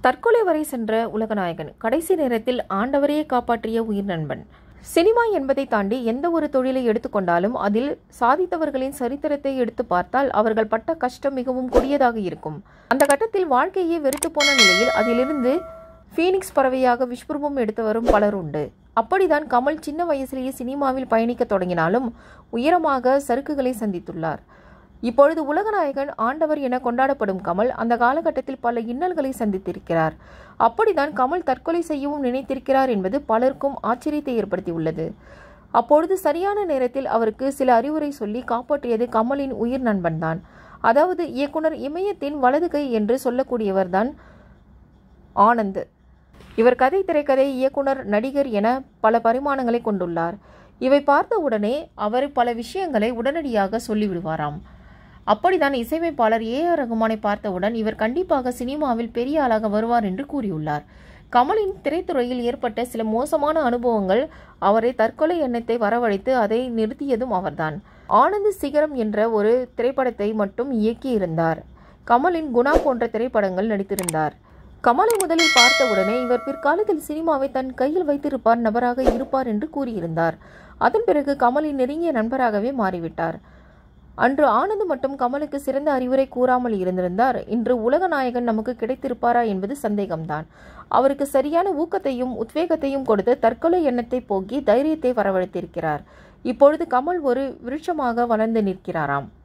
தற்கொலை வரை சென்ற உலகநாயகன் கடைசி நேரத்தில் ஆண்டவரையே காப்பாற்றிய உயிர் நண்பன் சினிமா என்பதை தாண்டி எந்த ஒரு தொழிலை எடுத்துக்கொண்டாலும் அதில் சாதித்தவர்களின் சரித்திரத்தை எடுத்து பார்த்தால் அவர்கள் பட்ட கஷ்டம் மிகவும் கொடியதாக இருக்கும் அந்த கட்டத்தில் வாழ்க்கையே வெறுத்து போன நிலையில் அதிலிருந்து ஃபீனிக்ஸ் பறவையாக விஸ்வரூபம் எடுத்து வரும் பலர் உண்டு அப்படிதான் கமல் சின்ன வயசிலேயே சினிமாவில் பயணிக்க தொடங்கினாலும் உயரமாக சறுக்குகளை சந்தித்துள்ளார் இப்பொழுது உலகநாயகன் ஆண்டவர் என கொண்டாடப்படும் கமல் அந்த காலகட்டத்தில் பல இன்னல்களை சந்தித்திருக்கிறார் அப்படிதான் கமல் தற்கொலை செய்யவும் நினைத்திருக்கிறார் என்பது பலருக்கும் ஆச்சரியத்தை ஏற்படுத்தியுள்ளது அப்பொழுது சரியான நேரத்தில் அவருக்கு சில அறிவுரை சொல்லி காப்பாற்றியது கமலின் உயிர் நண்பன்தான் அதாவது இயக்குனர் இமயத்தின் வலது கை என்று சொல்லக்கூடியவர்தான் ஆனந்த் இவர் கதை திரைக்கதை இயக்குனர் நடிகர் என பல பரிமாணங்களை கொண்டுள்ளார் இவை பார்த்த உடனே அவர் பல விஷயங்களை உடனடியாக சொல்லிவிடுவாராம் அப்படிதான் இசையமைப்பாளர் ஏ ஆர் ரகுமானை பார்த்தவுடன் இவர் கண்டிப்பாக சினிமாவில் பெரிய ஆளாக வருவார் என்று கூறியுள்ளார் கமலின் திரைத்துறையில் ஏற்பட்ட சில மோசமான அனுபவங்கள் அவரை தற்கொலை எண்ணத்தை வரவழைத்து அதை நிறுத்தியதும் அவர்தான் ஆனந்த் சிகரம் என்ற ஒரு திரைப்படத்தை மட்டும் இயக்கியிருந்தார் கமலின் குணா போன்ற திரைப்படங்கள் நடித்திருந்தார் கமலை முதலில் பார்த்தவுடனே இவர் பிற்காலத்தில் சினிமாவை தன் கையில் வைத்திருப்பார் நபராக இருப்பார் என்று கூறியிருந்தார் அதன் பிறகு கமலின் நெருங்கிய நண்பராகவே மாறிவிட்டார் அன்று ஆனந்த் மட்டும் கமலுக்கு சிறந்த அறிவுரை கூறாமல் இருந்திருந்தார் இன்று உலக நாயகன் நமக்கு கிடைத்திருப்பாரா என்பது சந்தேகம்தான் அவருக்கு சரியான ஊக்கத்தையும் உத்வேகத்தையும் கொடுத்து தற்கொலை எண்ணத்தை போக்கி தைரியத்தை வரவழைத்திருக்கிறார் இப்பொழுது கமல் ஒரு விருட்சமாக வளர்ந்து நிற்கிறாராம்